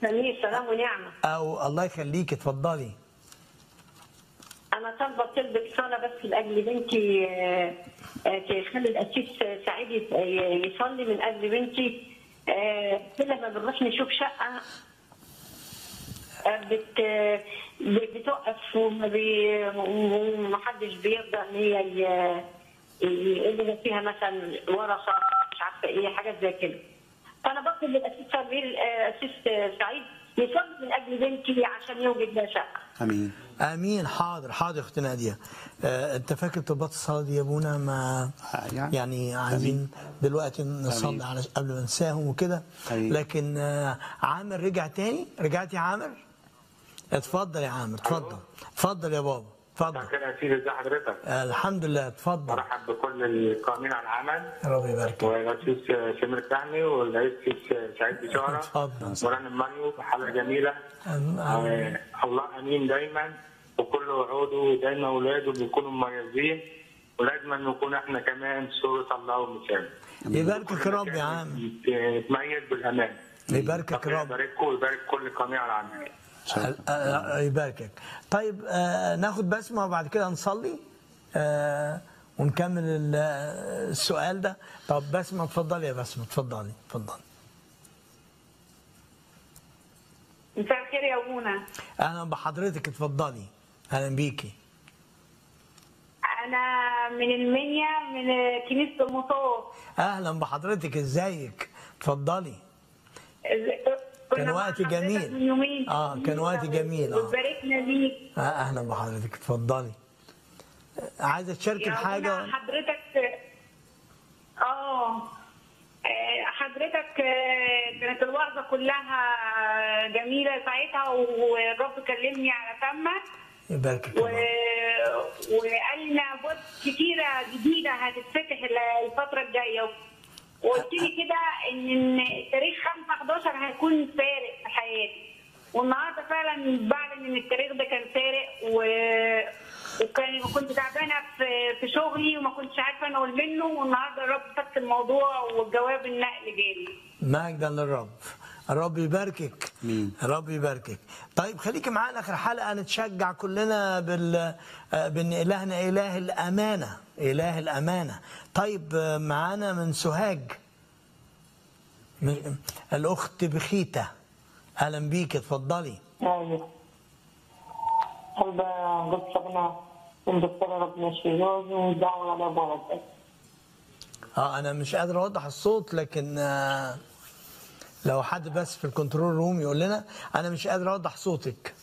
جميل سلام ونعمة او الله يخليك اتفضلي أنا طالبة طلبة صلاة بس لأجل بنتي آه، آه، تخلي الأسيس سعيد يت- يصلي من أجل بنتي آه، كل ما بنروح نشوف شقة آه، بت ب- بتقف وما بي ومحدش بيرضى إن هي ي- يقول لنا فيها مثلا ورثة مش عارفة إيه حاجات زي كده فأنا بطلب للأسيس سمير آه، أسيس سعيد يصلي من أجل بنتي عشان يوجد لها شقة امين امين حاضر حاضر يا اختي ناديه آه، انت فاكر طلبات الصلاه دي يا ابونا ما آه، يعني. يعني عايزين دلوقتي نصلي أمين. على قبل ما ننساهم وكده أمين. لكن آه، عامر رجع تاني رجعت يا عامر اتفضل يا عامر اتفضل اتفضل يا بابا اتفضل كده يا سيدي ازي حضرتك؟ آه، الحمد لله اتفضل برحب بكل القائمين على العمل يا رب يبارك والرئيس سمير كهني والرئيس سعيد بشاره اتفضل. مرنم ماريو حلقه جميله آمين. آه، الله امين دايما وكل وعوده دايما اولاده بيكونوا مميزين ولازم نكون احنا كمان صوره الله ومثاله يباركك يا رب يا عامر يتميز بالامان يباركك ربنا رب يبارككم ويبارك كل قائمين على العمل آه، آه، يباركك طيب آه، ناخد بسمة وبعد كده نصلي آه، ونكمل ال- آه، السؤال ده طب بسمة اتفضلي يا بسمة اتفضلي اتفضلي مساء الخير يا ابونا اهلا بحضرتك اتفضلي اهلا بيكي انا من المنيا من كنيسه المطور اهلا بحضرتك ازيك اتفضلي كنا كان مع وقت حضرتك جميل. من يومين آه، كان وقت جميل، آه. وباركنا ليك آه، اهلا بحضرتك اتفضلي آه، عايزه تشاركي يا بحاجه أبونا حضرتك اه آه، حضرتك آه، كانت الوعظه كلها جميله ساعتها والرب كلمني على فمك يباركك و... يا رب وقال لنا ابواب كتيره جديده هتتفتح الفتره الجايه وقلت لي كده ان تاريخ 5 11 هيكون فارق في حياتي والنهارده فعلا بعلن ان التاريخ ده كان فارق و... وكان كنت تعبانه في في شغلي وما كنتش عارفه انا اقول منه والنهارده الرب فك الموضوع والجواب النقل جالي مجدا للرب الرب يباركك مين. الرب يباركك طيب خليكي معانا اخر حلقه نتشجع كلنا بال آه، بان الهنا اله الامانه اله الامانه طيب آه، معانا من سوهاج من الاخت بخيته اهلا بيك اتفضلي ايوه قلبة بتصغنا من دكتورة ربنا يشفيهوز ودعوة على ولد اه انا مش قادر اوضح الصوت لكن آه، لو حد بس في الكنترول روم يقول لنا انا مش قادر اوضح صوتك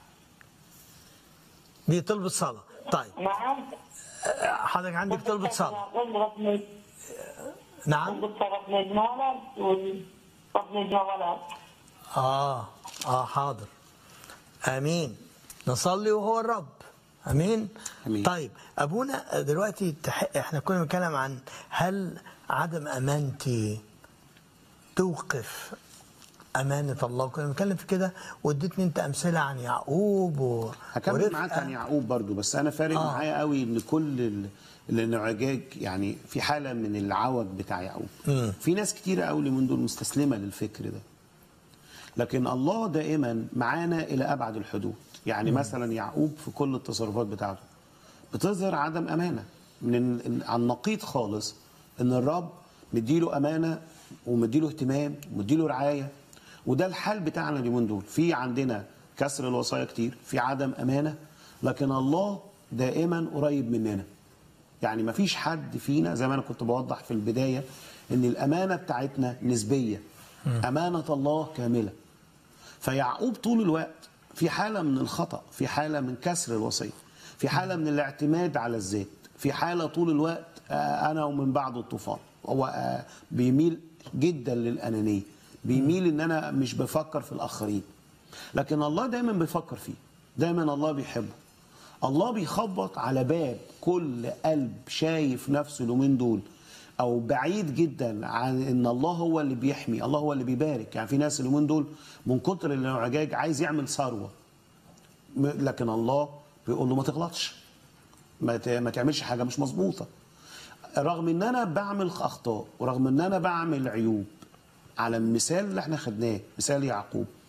دي طلبة صلاة طيب نعم آه، حضرتك عندك طلبة صلاة ربنا نعم دكتور ربنا يدينا ولد وربنا يدينا ولد اه اه حاضر امين نصلي وهو الرب امين آمين. طيب ابونا دلوقتي تح... احنا كنا بنتكلم عن هل عدم امانتي توقف امانه الله كنا بنتكلم في كده واديتني انت امثله عن يعقوب و... هكمل ورفقة. معاك عن يعقوب برضو بس انا فارق آه. معايا قوي ان كل ال- الانعجاج يعني في حاله من العوج بتاع يعقوب مم. في ناس كتيره قوي من دول مستسلمه للفكر ده لكن الله دائما معانا الى ابعد الحدود يعني مثلا يعقوب في كل التصرفات بتاعته بتظهر عدم امانه من ال- عن النقيض خالص ان الرب مديله امانه ومديله اهتمام ومديله رعايه وده الحال بتاعنا اليومين دول في عندنا كسر الوصايا كتير في عدم امانه لكن الله دائما قريب مننا يعني ما فيش حد فينا زي ما انا كنت بوضح في البدايه ان الامانه بتاعتنا نسبيه امانه الله كامله فيعقوب طول الوقت في حاله من الخطا في حاله من كسر الوصيه في حاله من الاعتماد على الذات في حاله طول الوقت آه، انا ومن بعد الطوفان هو آه، بيميل جدا للانانيه بيميل ان انا مش بفكر في الاخرين لكن الله دايما بيفكر فيه دايما الله بيحبه الله بيخبط على باب كل قلب شايف نفسه اليومين دول او بعيد جدا عن ان الله هو اللي بيحمي الله هو اللي بيبارك يعني في ناس اليومين دول من كتر الانعجاج عايز يعمل ثروه م- لكن الله بيقول له ما تغلطش ما ت- ما تعملش حاجه مش مظبوطه رغم ان انا بعمل اخطاء ورغم ان انا بعمل عيوب على المثال اللي احنا خدناه مثال يعقوب